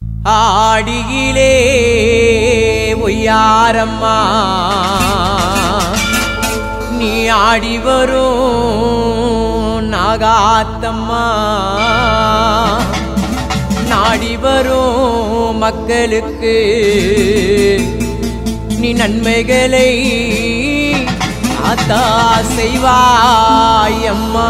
ஆடியிலே ஒய்யாரம்மா நீ ஆடி வரும் நாகாத்தம்மா நாடி வரும் மக்களுக்கு நீ நன்மைகளை ஆத்தா செய்வாயம்மா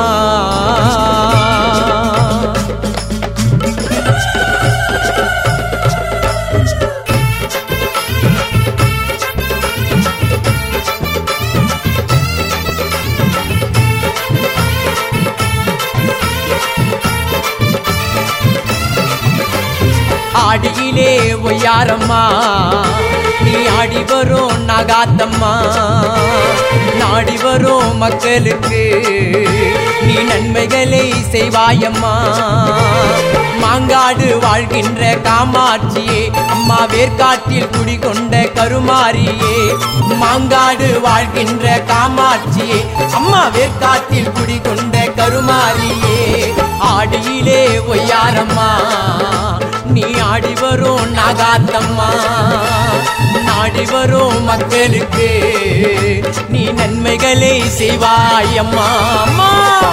ஆடியிலே ஒய்யாரம்மா நீ ஆடி வரும் நகாத்தம்மா நாடி வரும் மக்களுக்கு நீ நன்மைகளை செய்வாயம்மா மாங்காடு வாழ்கின்ற காமாட்சியே அம்மா வேர்க்காட்டில் குடிகொண்ட கருமாரியே மாங்காடு வாழ்கின்ற காமாட்சியே அம்மா வேர்க்காட்டில் குடிகொண்ட கருமாரியே ஆடியிலே ஒய்யாரம்மா நீ ஆடி வரும் நாகாத்தம்மா நாடி வரும் மக்களுக்கு நீ நன்மைகளை செய்வாயம்மா அம்மா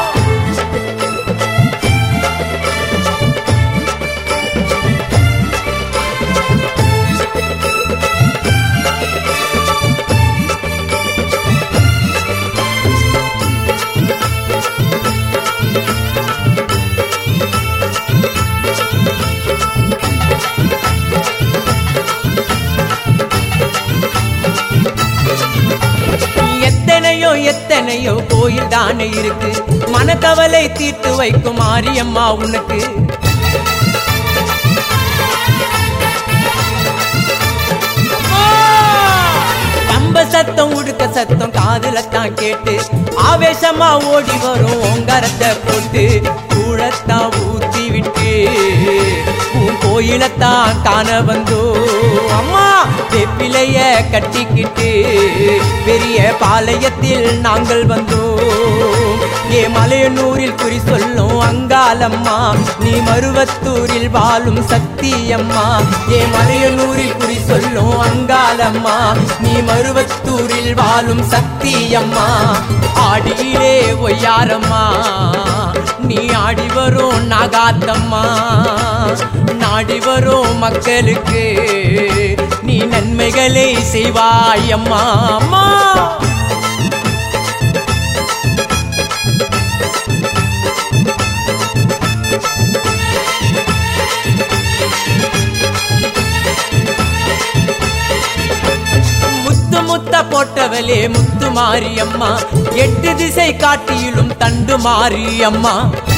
எத்தனையோ எத்தனையோ கோயில் தானே இருக்கு மனக்கவலை தீர்த்து வைக்கும் மாரியம்மா உனக்கு கம்ப சத்தம் உடுக்க சத்தம் காதுல தான் கேட்டு ஆவேசமா ஓடி வரும் ஓங்காரத்தை போட்டு கூழத்தான் ஊத்தி விட்டு உன் கோயிலத்தான் காண வந்தோ அம்மா வெப்பிலைய கட்டிக்கிட்டு பெரிய பாளையத்தில் நாங்கள் வந்தோம் ஏ மலையனூரில் குறி சொல்லும் அங்காளம்மா நீ மருவத்தூரில் வாழும் சக்தியம்மா ஏ மலையனூரில் குறி சொல்லும் அங்காளம்மா நீ மருவத்தூரில் வாழும் சக்தியம்மா ஆடியிலே ஒய்யாரம்மா நீ ஆடி வரும் நாகாத்தம்மா நாடி வரும் மக்களுக்கு நீ நன்மைகளை செய்வாயம்மா அம்மா முத்து முத்த போட்டவளே முத்து மாரியம்மா எட்டு திசை காட்டியிலும் தண்டு மாரியம்மா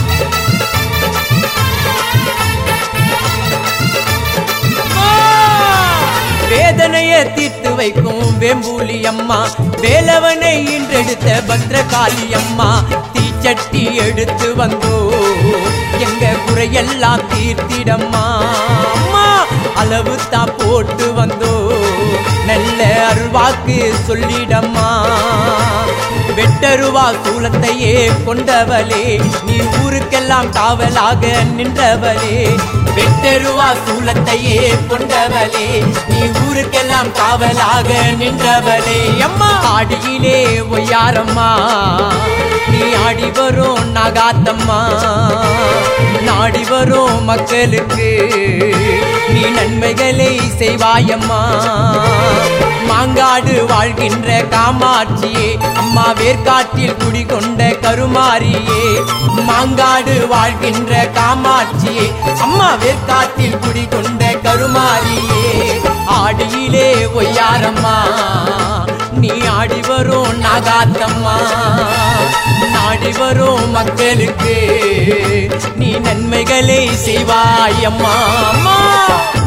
வேதனையை தீர்த்து வைக்கும் வேம்பூலி அம்மா வேலவனை இன்றெடுத்த பத்ரகாளி அம்மா தீச்சட்டி எடுத்து வந்தோ எங்க குறையெல்லாம் தீர்த்திடம்மா அம்மா அளவு தான் போட்டு வந்தோ நல்ல அருள்வாக்கு சொல்லிடம்மா வெட்டருவா சூலத்தையே கொண்டவளே நீ ஊருக்கெல்லாம் காவலாக நின்றவளே வெட்டருவா சூலத்தையே கொண்டவளே நீ ஊருக்கெல்லாம் காவலாக நின்றவளே அம்மா ஆடியிலே ஒய்யாரம்மா நீ ஆடி வரும் நாகாத்தம்மா நாடி வரும் மக்களுக்கு நீ நன்மைகளை செய்வாயம்மா மாங்காடு வாழ்கின்ற காமாட்சியே அம்மா வேர்க்காட்டில் குடிகொண்ட கருமாரியே மாங்காடு வாழ்கின்ற காமாட்சியே அம்மா வேர்க்காட்டில் குடிகொண்ட கருமாரியே ஆடியிலே ஒய்யாரம்மா நீ ஆடி வரும் நாகாத்தம்மா நாடி வரும் மக்களுக்கு நீ நன்மைகளை செய்வாயம்மா அம்மா